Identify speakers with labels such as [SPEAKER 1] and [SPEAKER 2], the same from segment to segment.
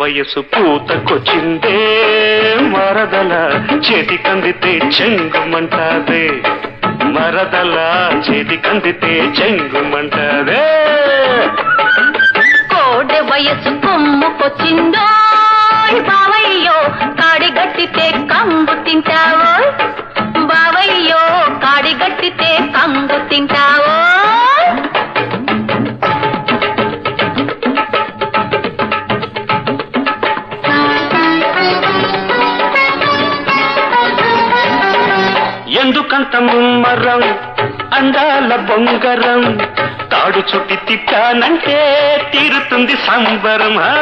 [SPEAKER 1] వయసు పూతకొచ్చిందే మరదల చేతి కందితే చెంగుమంటాదే మరదల చేతి కందితే చెంగుమంటాదే
[SPEAKER 2] కోడె వయసు కొమ్ముకొచ్చిందో బావయ్యో కాడి గట్టితే కంగు తింటావో బావయ్యో కాడి గట్టితే కంగు తింటావో
[SPEAKER 1] ఎందుకంత ముమ్మరం అందాల బొంగరం తాడు చుట్టి తిప్పానంటే తీరుతుంది సంబరం ఆ.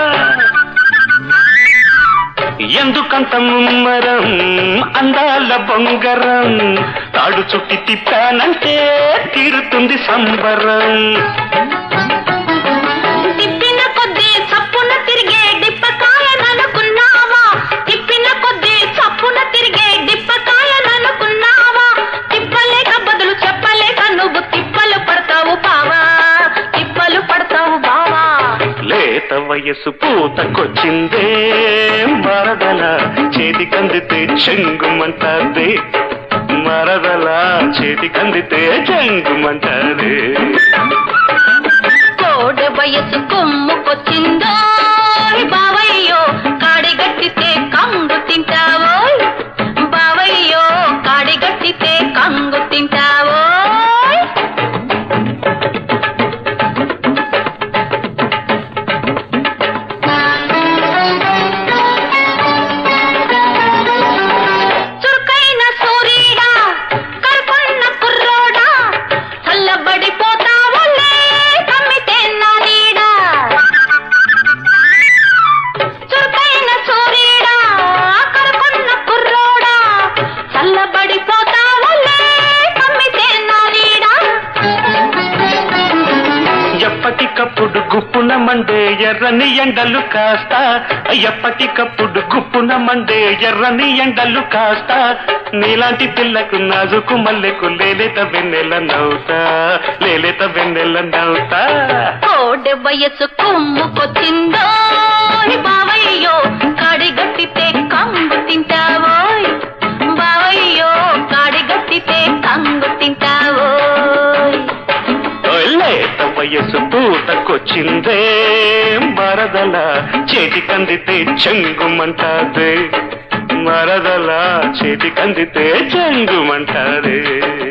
[SPEAKER 1] ఎందుకంత ముమ్మరం అందాల బొంగరం తాడు చుట్టి తిప్పానంటే తీరుతుంది సంబరం
[SPEAKER 2] తిప్పిన కొద్దీ చప్పున తిరిగే డిప్పకాయననుకున్నావా తిప్పిన కొద్దీ చప్పున తిరిగే డిప్పకాయననుకున్నావా తిప్పలేక బదులు చెప్పలేక నువ్వు తిప్పలు పడతావు బావా తిప్పలు పడతావు బావా
[SPEAKER 1] లేత వయసు పూతకొచ్చిందే మరదల చేతి కందితే చెంగుమంటాదే మరదల చేతి కందితే చెంగుమంటాదే
[SPEAKER 2] కోడె వయసు కొమ్ముకొచ్చిందో బావయ్యో కాడి గట్టితే కంగు తింటావో బావయ్యో కాడి గట్టితే కంగు తింటావో చురుకైన సూరీడా కరుకున్న కుర్రోడా చల్లబడిపోతావులే కమ్మితే నా నీడా చురుకైన సూరీడా కరుకున్న కుర్రోడా చల్లబడిపోతావులే కమ్మితే నా నీడా
[SPEAKER 1] ఎప్పటికప్పుడు గుప్పున మండే ఎర్రని ఎండలు కాస్త ఎప్పటికప్పుడు గుప్పున మండే ఎర్రని ఎండలు కాస్త నీలాంటి పిల్లకు నాజుకు మల్లెకు లేలేత వెన్నెల నవ్వుతా లేలేత వెన్నెల నవ్వుతా
[SPEAKER 2] కోడె వయసు కొమ్ముకొచ్చిందో బావయ్యో కాడి గట్టితే కంగు తింటావోయ్ బావయ్యో కాడి గట్టితే కంగు తింటావోయ్
[SPEAKER 1] ఓయ్ లేత వయసు పూతకొచ్చిందే మరదల చేతి కందితే చెంగుమంటాదే మరదల చేతి కందితే చెంగుమంటాదే